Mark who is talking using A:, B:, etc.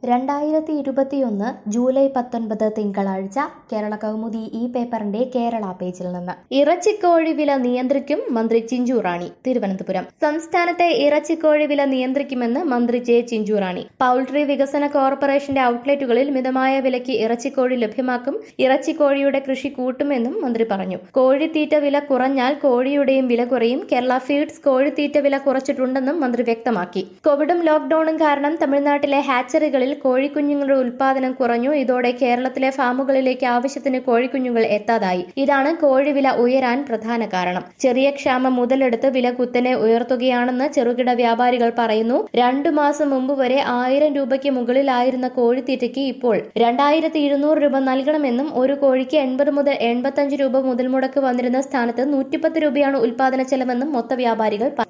A: രണ്ടായിരത്തി ഇരുപത്തിയൊന്ന് ജൂലൈ പത്തൊൻപത് തിങ്കളാഴ്ച കേരള കൗമുദി ഈ പേപ്പറിന്റെ കേരള പേജിൽ നിന്ന് ഇറച്ചിക്കോഴി വില നിയന്ത്രിക്കും മന്ത്രി ചിഞ്ചു റാണി തിരുവനന്തപുരം സംസ്ഥാനത്തെ ഇറച്ചിക്കോഴി വില നിയന്ത്രിക്കുമെന്ന് മന്ത്രി ജെ ചിഞ്ചു റാണി പൌൾട്രി വികസന കോർപ്പറേഷന്റെ ഔട്ട്ലെറ്റുകളിൽ മിതമായ വിലയ്ക്ക് ഇറച്ചിക്കോഴി ലഭ്യമാക്കും ഇറച്ചിക്കോഴിയുടെ കൃഷി കൂട്ടുമെന്നും മന്ത്രി പറഞ്ഞു കോഴിത്തീറ്റ വില കുറഞ്ഞാൽ കോഴിയുടെയും വില കുറയും കേരള ഫീഡ്സ് കോഴിത്തീറ്റ വില കുറച്ചിട്ടുണ്ടെന്നും മന്ത്രി വ്യക്തമാക്കി കോവിഡും ലോക്ഡൌണും കാരണം തമിഴ്നാട്ടിലെ ഹാച്ചറികളിൽ കോഴിക്കുഞ്ഞുങ്ങളുടെ ഉൽപാദനം കുറഞ്ഞു ഇതോടെ കേരളത്തിലെ ഫാമുകളിലേക്ക് ആവശ്യത്തിന് കോഴിക്കുഞ്ഞുങ്ങൾ എത്താതായി ഇതാണ് കോഴിവില ഉയരാൻ പ്രധാന കാരണം ചെറിയ ക്ഷാമം മുതലെടുത്ത് വില കുത്തനെ ഉയർത്തുകയാണെന്ന് ചെറുകിട വ്യാപാരികൾ പറയുന്നു രണ്ടു മാസം മുമ്പ് വരെ ആയിരം രൂപയ്ക്ക് മുകളിലായിരുന്ന കോഴിത്തീറ്റയ്ക്ക് ഇപ്പോൾ രണ്ടായിരത്തി ഇരുന്നൂറ് രൂപ നൽകണമെന്നും ഒരു കോഴിക്ക് എൺപത് മുതൽ എൺപത്തഞ്ച് രൂപ മുതൽ മുടക്ക് വന്നിരുന്ന സ്ഥാനത്ത് നൂറ്റിപ്പത്ത് രൂപയാണ് ഉൽപാദന ചെലവെന്നും മൊത്ത വ്യാപാരികൾ പറഞ്ഞു